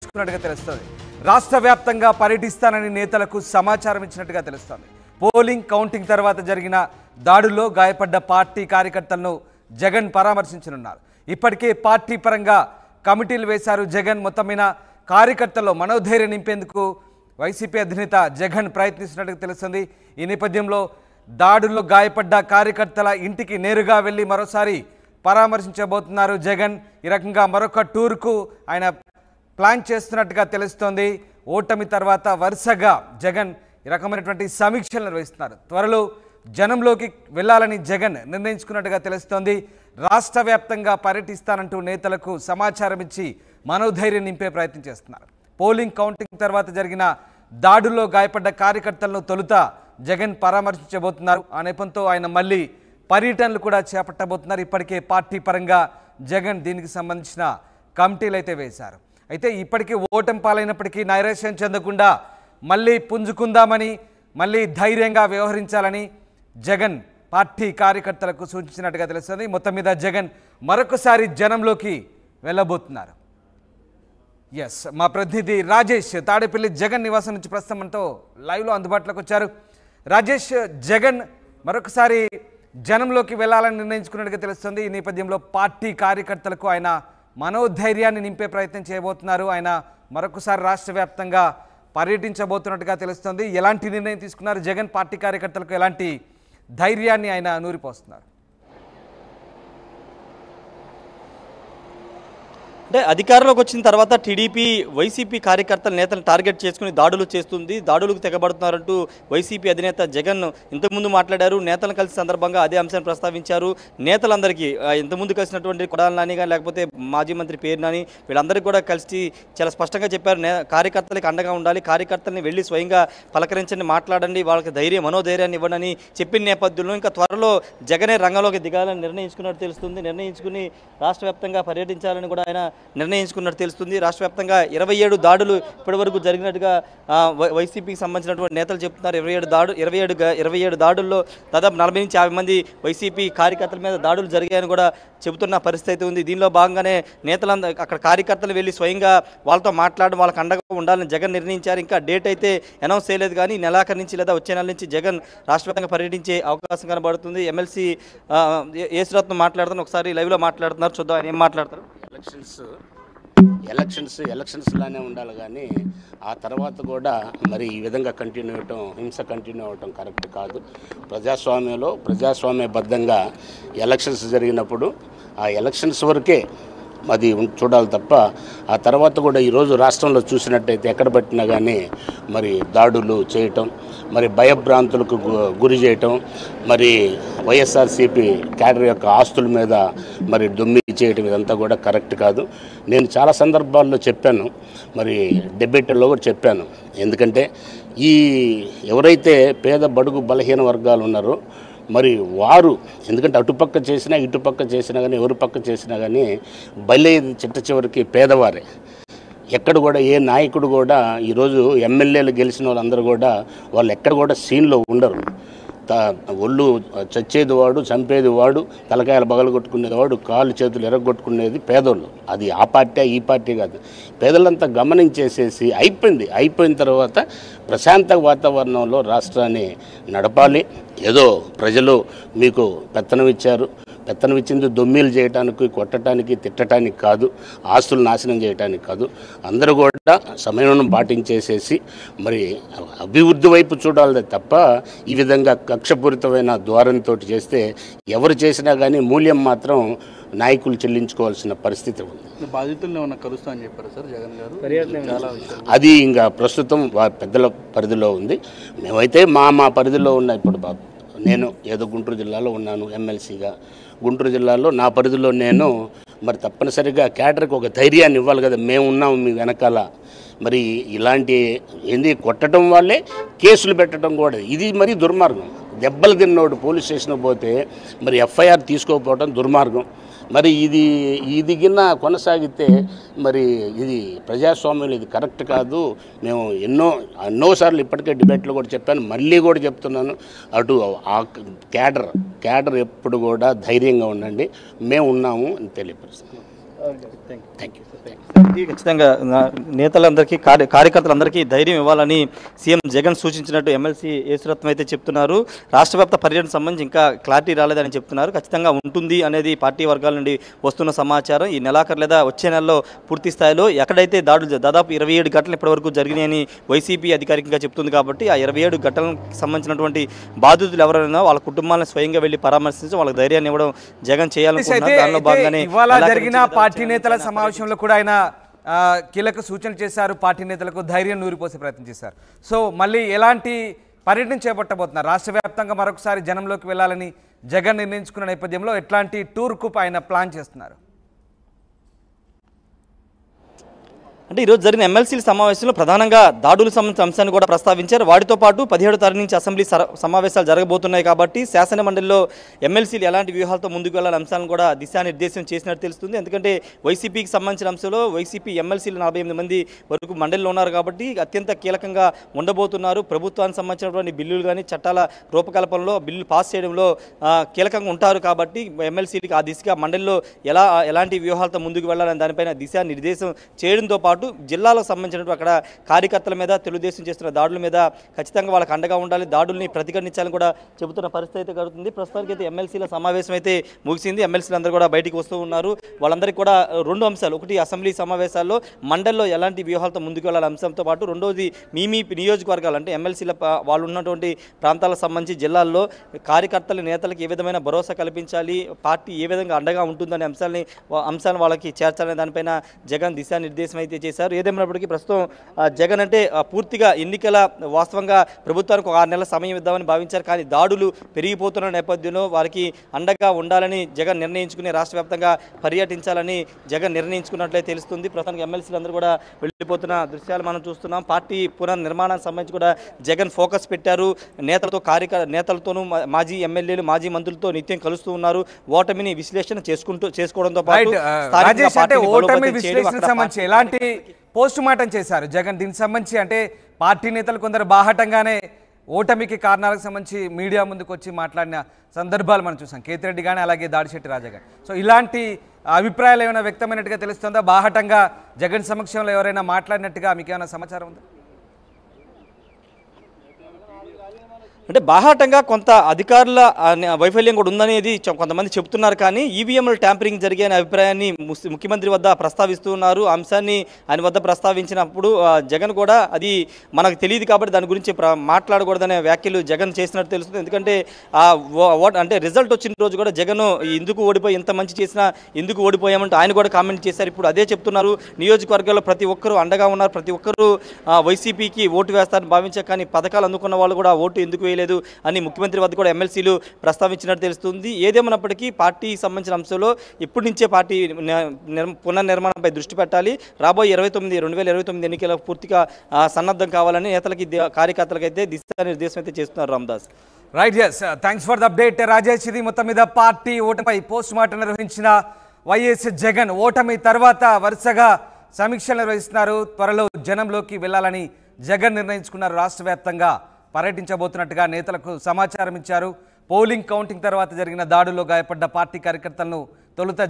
నిర్ణయించుకున్నట్టుగా తెలుస్తోంది రాష్ట్ర వ్యాప్తంగా పర్యటిస్తానని నేతలకు సమాచారం ఇచ్చినట్టుగా తెలుస్తోంది పోలింగ్ కౌంటింగ్ తర్వాత జరిగిన దాడుల్లో గాయపడ్డ పార్టీ కార్యకర్తలను జగన్ పరామర్శించనున్నారు ఇప్పటికే పార్టీ పరంగా కమిటీలు వేశారు జగన్ మొత్తం మీద కార్యకర్తల్లో మనోధైర్యం నింపేందుకు వైసీపీ అధినేత జగన్ ప్రయత్నిస్తున్నట్టుగా తెలుస్తుంది ఈ నేపథ్యంలో దాడుల్లో గాయపడ్డ కార్యకర్తల ఇంటికి నేరుగా వెళ్ళి మరోసారి పరామర్శించబోతున్నారు జగన్ ఈ రకంగా మరొక టూర్కు ఆయన ప్లాన్ చేస్తున్నట్టుగా తెలుస్తోంది ఓటమి తర్వాత వరుసగా జగన్ ఈ రకమైనటువంటి సమీక్షలు నిర్వహిస్తున్నారు త్వరలో జనంలోకి వెళ్ళాలని జగన్ నిర్ణయించుకున్నట్టుగా తెలుస్తోంది రాష్ట్ర వ్యాప్తంగా పర్యటిస్తానంటూ నేతలకు సమాచారం ఇచ్చి మనోధైర్యం నింపే ప్రయత్నం చేస్తున్నారు పోలింగ్ కౌంటింగ్ తర్వాత జరిగిన దాడుల్లో గాయపడ్డ కార్యకర్తలను తొలుత జగన్ పరామర్శించబోతున్నారు ఆ నేపథ్యంతో ఆయన మళ్ళీ పర్యటనలు కూడా చేపట్టబోతున్నారు ఇప్పటికే పార్టీ పరంగా జగన్ దీనికి సంబంధించిన కమిటీలు అయితే వేశారు అయితే ఇప్పటికీ ఓటమి పాలైనప్పటికీ నైరాశ్యం చెందకుండా మళ్ళీ పుంజుకుందామని మళ్ళీ ధైర్యంగా వ్యవహరించాలని జగన్ పార్టీ కార్యకర్తలకు సూచించినట్టుగా తెలుస్తుంది మొత్తం మీద జగన్ మరొకసారి జనంలోకి వెళ్ళబోతున్నారు ఎస్ మా ప్రతినిధి రాజేష్ తాడేపల్లి జగన్ నివాసం నుంచి ప్రస్తుతం మనతో లైవ్లో అందుబాటులోకి వచ్చారు రాజేష్ జగన్ మరొకసారి జనంలోకి వెళ్ళాలని నిర్ణయించుకున్నట్టుగా తెలుస్తుంది ఈ నేపథ్యంలో పార్టీ కార్యకర్తలకు ఆయన మనోధైర్యాన్ని నింపే ప్రయత్నం చేయబోతున్నారు ఆయన మరొకసారి రాష్ట్ర వ్యాప్తంగా పర్యటించబోతున్నట్టుగా తెలుస్తుంది ఎలాంటి నిర్ణయం తీసుకున్నారు జగన్ పార్టీ కార్యకర్తలకు ఎలాంటి ధైర్యాన్ని ఆయన నూరిపోస్తున్నారు అంటే అధికారంలోకి వచ్చిన తర్వాత టీడీపీ వైసీపీ కార్యకర్తల నేతలను టార్గెట్ చేసుకుని దాడులు చేస్తుంది దాడులకు తెగబడుతున్నారంటూ వైసీపీ అధినేత జగన్ ఇంతకుముందు మాట్లాడారు నేతలను కలిసి సందర్భంగా అదే అంశాన్ని ప్రస్తావించారు నేతలందరికీ ఆ, ఇంతకుముందు కలిసినటువంటి కొడాల నాని కానీ లేకపోతే మాజీ మంత్రి పేరు నాని వీళ్ళందరికీ కూడా కలిసి చాలా స్పష్టంగా చెప్పారు నే కార్యకర్తలకు అండగా ఉండాలి కార్యకర్తల్ని వెళ్ళి స్వయంగా పలకరించండి మాట్లాడండి వాళ్ళకి ధైర్యం మనోధైర్యాన్ని ఇవ్వడని చెప్పిన నేపథ్యంలో ఇంకా త్వరలో జగనే రంగంలోకి దిగాలని నిర్ణయించుకున్నట్టు తెలుస్తుంది నిర్ణయించుకుని రాష్ట్ర వ్యాప్తంగా పర్యటించాలని కూడా ఆయన నిర్ణయించుకున్నట్టు తెలుస్తుంది రాష్ట్ర వ్యాప్తంగా ఇరవై ఏడు దాడులు ఇప్పటివరకు జరిగినట్టుగా ఆ, వై- వైసీపీకి సంబంధించినటువంటి నేతలు చెప్తున్నారు ఇరవై ఏడు దాడు ఇరవై ఏడు గా- ఇరవై ఏడు దాడుల్లో దాదాపు నలభై నుంచి యాభై మంది వైసీపీ కార్యకర్తల మీద దాడులు జరిగాయని కూడా చెబుతున్న పరిస్థితి అయితే ఉంది దీనిలో భాగంగానే నేతలందరూ అక్కడ కార్యకర్తలు వెళ్ళి స్వయంగా వాళ్ళతో మాట్లాడడం వాళ్ళకి అండగా ఉండాలని జగన్ నిర్ణయించారు ఇంకా డేట్ అయితే అనౌన్స్ చేయలేదు కానీ ఈ నెలాఖరు నుంచి లేదా వచ్చే నెల నుంచి జగన్ రాష్ట్ర వ్యాప్తంగా పర్యటించే అవకాశం కనబడుతుంది ఎమ్మెల్సీ యేసురత్నం మాట్లాడుతున్నారు ఒకసారి లైవ్లో మాట్లాడుతున్నారు చూద్దాం ఆయన ఏం మాట్లాడతారు ఎలక్షన్స్ ఎలక్షన్స్ ఎలక్షన్స్ లానే ఉండాలి కానీ ఆ తర్వాత కూడా మరి ఈ విధంగా కంటిన్యూ అవ్వటం హింస కంటిన్యూ అవ్వటం కరెక్ట్ కాదు ప్రజాస్వామ్యంలో ప్రజాస్వామ్యబద్ధంగా ఎలక్షన్స్ జరిగినప్పుడు ఆ ఎలక్షన్స్ వరకే అది ఉం- చూడాలి తప్ప ఆ తర్వాత కూడా ఈరోజు రాష్ట్రంలో చూసినట్టయితే ఎక్కడ పట్టినా కానీ మరి దాడులు చేయటం మరి భయభ్రాంతులకు గు- గురి చేయటం మరి వైఎస్ఆర్సీపీ క్యాడర్ యొక్క ఆస్తుల మీద మరి దొమ్మి చేయటం ఇదంతా కూడా కరెక్ట్ కాదు నేను చాలా సందర్భాల్లో చెప్పాను మరి డిబేట్లో కూడా చెప్పాను ఎందుకంటే ఈ ఎవరైతే పేద బడుగు బలహీన వర్గాలు ఉన్నారో మరి వారు ఎందుకంటే అటుపక్క చేసినా ఇటుపక్క చేసినా కానీ ఎవరి పక్క చేసినా కానీ బలైది చిట్ట చివరికి పేదవారే ఎక్కడ కూడా ఏ నాయకుడు కూడా ఈరోజు ఎమ్మెల్యేలు గెలిచిన వాళ్ళందరూ కూడా వాళ్ళు ఎక్కడ కూడా సీన్లో ఉండరు త- ఒళ్ళు చచ్చేది వాడు చంపేది వాడు తలకాయలు బగలగొట్టుకునేది వాడు కాళ్ళు చేతులు ఎరగొట్టుకునేది పేదోళ్ళు అది ఆ పార్టీ ఈ పార్టీ కాదు పేదలంతా గమనించేసేసి అయిపోయింది అయిపోయిన తర్వాత ప్రశాంత వాతావరణంలో రాష్ట్రాన్ని నడపాలి ఏదో ప్రజలు మీకు పెత్తనం ఇచ్చారు పెత్తనం ఇచ్చింది దొమ్మీలు చేయడానికి కొట్టడానికి తిట్టడానికి కాదు ఆస్తులు నాశనం చేయడానికి కాదు అందరూ కూడా సమయం పాటించేసేసి మరి అభివృద్ధి వైపు చూడాలి తప్ప ఈ విధంగా కక్షపూరితమైన ద్వారంతో చేస్తే ఎవరు చేసినా కానీ మూల్యం మాత్రం నాయకులు చెల్లించుకోవాల్సిన పరిస్థితి ఉంది బాధితులను ఏమన్నా కలుస్తా అని చెప్పారు సార్ జగన్ గారు చాలా విషయాలు అది ఇంకా ప్రస్తుతం వా- పెద్దల పరిధిలో ఉంది మేమైతే మా మా పరిధిలో ఉన్న ఇప్పుడు బాబు నేను ఏదో గుంటూరు జిల్లాలో ఉన్నాను ఎమ్మెల్సీగా గుంటూరు జిల్లాలో నా పరిధిలో నేను మరి తప్పనిసరిగా క్యాడర్కి ఒక ధైర్యాన్ని ఇవ్వాలి కదా మేము ఉన్నాము మీ వెనకాల మరి ఇలాంటి ఏంది కొట్టడం వల్లే కేసులు పెట్టడం కూడా ఇది మరి దుర్మార్గం దెబ్బలు తిన్నోడు పోలీస్ స్టేషన్కి పోతే మరి ఎఫ్ఐఆర్ తీసుకోకపోవడం దుర్మార్గం మరి ఇది ఇది గిన్న కొనసాగితే మరి ఇది ప్రజాస్వామ్యం ఇది కరెక్ట్ కాదు మేము ఎన్నో ఎన్నోసార్లు ఇప్పటికే డిబేట్లో కూడా చెప్పాను మళ్ళీ కూడా చెప్తున్నాను అటు ఆ క్యాడర్ క్యాడర్ ఎప్పుడు కూడా ధైర్యంగా ఉండండి మేము ఉన్నాము అని తెలియపరుస్తాను థ్యాంక్ యూ ఇది ఖచ్చితంగా నా- నేతలందరికీ కార్య కార్యకర్తలందరికీ ధైర్యం ఇవ్వాలని సీఎం జగన్ సూచించినట్టు ఎమ్మెల్సీ యేసురత్నం అయితే చెప్తున్నారు రాష్ట్ర వ్యాప్త పర్యటన సంబంధించి ఇంకా క్లారిటీ రాలేదని చెప్తున్నారు ఖచ్చితంగా ఉంటుంది అనేది పార్టీ వర్గాల నుండి వస్తున్న సమాచారం ఈ నెలాఖరు లేదా వచ్చే నెలలో పూర్తి స్థాయిలో ఎక్కడైతే దాడులు జ- దాదాపు ఇరవై ఏడు ఘటనలు ఇప్పటివరకు జరిగినాయని వైసీపీ అధికారికంగా చెప్తుంది కాబట్టి ఆ ఇరవై ఏడు ఘటనలకు సంబంధించినటువంటి బాధితులు ఎవరైనా వాళ్ళ కుటుంబాలను స్వయంగా వెళ్ళి పరామర్శించి వాళ్ళకి ధైర్యాన్ని ఇవ్వడం జగన్ అయితే చేయాలనుకుంటున్నారు దానిలో అయితే భాగంగానే ఇవాళ నెలాఖరు జరిగిన నుంచి పార్టీ వచ్చే నేతల నెల సమావేశంలో కూడా ఆయన ఆ, కీలక సూచనలు చేశారు పార్టీ నేతలకు ధైర్యం నూరిపోసే ప్రయత్నం చేశారు సో మళ్ళీ ఎలాంటి పర్యటన చేపట్టబోతున్నారు రాష్ట్ర వ్యాప్తంగా మరొకసారి జనంలోకి వెళ్ళాలని జగన్ నిర్ణయించుకున్న నేపథ్యంలో ఎట్లాంటి టూర్కు ఆయన ప్లాన్ చేస్తున్నారు అంటే ఈరోజు జరిగిన ఎమ్మెల్సీల సమావేశంలో ప్రధానంగా దాడులకు సంబంధించిన అంశాన్ని కూడా ప్రస్తావించారు వాటితో పాటు పదిహేడు తారీఖు నుంచి అసెంబ్లీ సర- సమావేశాలు జరగబోతున్నాయి కాబట్టి శాసన మండలిలో ఎమ్మెల్సీలు ఎలాంటి వ్యూహాలతో ముందుకు వెళ్ళాలని అంశాలను కూడా దిశానిర్దేశం చేసినట్టు తెలుస్తుంది ఎందుకంటే వైసీపీకి సంబంధించిన అంశంలో వైసీపీ ఎమ్మెల్సీలు నలభై ఎనిమిది మంది వరకు మండలిలో ఉన్నారు కాబట్టి అత్యంత కీలకంగా ఉండబోతున్నారు ప్రభుత్వానికి సంబంధించినటువంటి బిల్లులు కానీ చట్టాల రూపకల్పనలో బిల్లు పాస్ చేయడంలో ఆ, కీలకంగా ఉంటారు కాబట్టి ఎమ్మెల్సీలకి ఆ దిశగా మండలిలో ఎలా ఎలాంటి వ్యూహాలతో ముందుకు వెళ్ళాలని దానిపైన దిశానిర్దేశం చేయడంతో పాటు జిల్లాలకు సంబంధించినటువంటి అక్కడ కార్యకర్తల మీద తెలుగుదేశం చేస్తున్న దాడుల మీద ఖచ్చితంగా వాళ్ళకి అండగా ఉండాలి దాడుల్ని ప్రతిఘటించాలని కూడా చెబుతున్న పరిస్థితి అయితే కలుగుతుంది ప్రస్తుతానికి అయితే ఎమ్మెల్సీల సమావేశం అయితే ముగిసింది ఎమ్మెల్సీలు అందరూ కూడా బయటికి వస్తూ ఉన్నారు వాళ్ళందరికీ కూడా రెండు అంశాలు ఒకటి అసెంబ్లీ సమావేశాల్లో మండల్లో ఎలాంటి వ్యూహాలతో ముందుకు వెళ్ళాలి అంశంతో పాటు రెండోది మీ మీ నియోజకవర్గాలు అంటే ఎమ్మెల్సీల ప- వాళ్ళు ఉన్నటువంటి ప్రాంతాలకు సంబంధించి జిల్లాల్లో కార్యకర్తల నేతలకు ఏ విధమైన భరోసా కల్పించాలి పార్టీ ఏ విధంగా అండగా ఉంటుందనే అంశాలని వా- అంశాలను వాళ్ళకి చేర్చాలనే దానిపైన జగన్ దిశానిర్దేశం అయితే చేశారు ఏదేమైనప్పటికీ ప్రస్తుతం ఆ, జగన్ అంటే ఆ, పూర్తిగా ఎన్నికల వాస్తవంగా ప్రభుత్వానికి ఒక ఆరు నెలల సమయం ఇద్దామని భావించారు కానీ దాడులు పెరిగిపోతున్న నేపథ్యంలో వారికి అండగా ఉండాలని జగన్ నిర్ణయించుకుని రాష్ట్ర వ్యాప్తంగా పర్యటించాలని జగన్ నిర్ణయించుకున్నట్లే తెలుస్తుంది ప్రస్తుతానికి ఎమ్మెల్సీలు అందరూ కూడా వెళ్ళిపోతున్న దృశ్యాలు మనం చూస్తున్నాం పార్టీ పునర్నిర్మాణానికి సంబంధించి కూడా జగన్ ఫోకస్ పెట్టారు నేతలతో కార్యక నేతలతోనూ మా- మాజీ ఎమ్మెల్యేలు మాజీ మంత్రులతో నిత్యం కలుస్తూ ఉన్నారు ఓటమిని విశ్లేషణ చేసుకుంటూ చేసుకోవడంతో పాటు రైట్ స్థానికంగా రాజేష్ అంటే పార్టీని ఓటమి బలోపేతం చేయడం, విశ్లేషణ అక్కడ సంబంధించి ఎలాంటి పోస్ట్ మార్టం చేశారు జగన్ దీనికి సంబంధించి అంటే పార్టీ నేతలు కొందరు బాహటంగానే ఓటమికి కారణాలకు సంబంధించి మీడియా ముందుకు వచ్చి మాట్లాడిన సందర్భాలు మనం చూసాం కేతిరెడ్డి కానీ అలాగే దాడిశెట్టి రాజా గాని సో ఇలాంటి అభిప్రాయాలు ఏమైనా వ్యక్తమైనట్టుగా తెలుస్తుందా బాహటంగా జగన్ సమక్షంలో ఎవరైనా మాట్లాడినట్టుగా మీకు ఏమైనా సమాచారం ఉందా అంటే బాహాటంగా కొంత అధికారుల ఆ, న- వైఫల్యం కూడా ఉందనేది చె- కొంతమంది చెప్తున్నారు కానీ ఈవీఎంల ట్యాంపరింగ్ జరిగే అనే అభిప్రాయాన్ని ముస్- ముఖ్యమంత్రి వద్ద ప్రస్తావిస్తూ ఉన్నారు ఆ అంశాన్ని ఆయన వద్ద ప్రస్తావించినప్పుడు ఆ, జగన్ కూడా అది మనకు తెలియదు కాబట్టి దాని గురించి ప్ర- మాట్లాడకూడదనే వ్యాఖ్యలు జగన్ చేసినట్టు తెలుస్తుంది ఎందుకంటే ఆ ఓ- ఓట్ అంటే రిజల్ట్ వచ్చిన రోజు కూడా జగన్ ఎందుకు ఓడిపోయి ఇంత మంచి చేసినా ఎందుకు ఓడిపోయామంటే ఆయన కూడా కామెంట్ చేశారు ఇప్పుడు అదే చెప్తున్నారు నియోజకవర్గాల్లో ప్రతి ఒక్కరూ అండగా ఉన్నారు ప్రతి ఒక్కరూ ఆ, వైసీపీకి ఓటు వేస్తారని భావించారు కానీ పథకాలు అందుకున్న వాళ్ళు కూడా ఓటు ఎందుకు వేయలేదు అని ముఖ్యమంత్రి వద్ద కూడా ఎమ్మెల్సీలు ప్రస్తావించినట్టు తెలుస్తుంది ఏదేమన్నప్పటికీ పార్టీకి సంబంధించిన అంశంలో ఇప్పటి నుంచే పార్టీ ని- నిర్- పునర్నిర్మాణంపై దృష్టి పెట్టాలి రాబోయే ఇరవై తొమ్మిది రెండు వేల ఇరవై తొమ్మిది ఎన్నికలకు పూర్తిగా ఆ, సన్నద్ధం కావాలని నేతలకి దే- కార్యకర్తలకు అయితే దిశానిర్దేశం అయితే చేస్తున్నారు Ramadas right yes thanks for the update Rajesh ఇది మొత్తం మీద పార్టీ ఓటమిపై పోస్ట్ మార్టం నిర్వహించిన వైఎస్ జగన్ ఓటమి తర్వాత వరుసగా సమీక్షలు నిర్వహిస్తున్నారు త్వరలో జనంలోకి వెళ్ళాలని జగన్ నిర్ణయించుకున్నారు రాష్ట్ర వ్యాప్తంగా పర్యటించబోతున్నట్టుగా నేతలకు సమాచారం ఇచ్చారు పోలింగ్ కౌంటింగ్ తర్వాత జరిగిన దాడుల్లో గాయపడ్డ పార్టీ కార్యకర్తలను తొలుత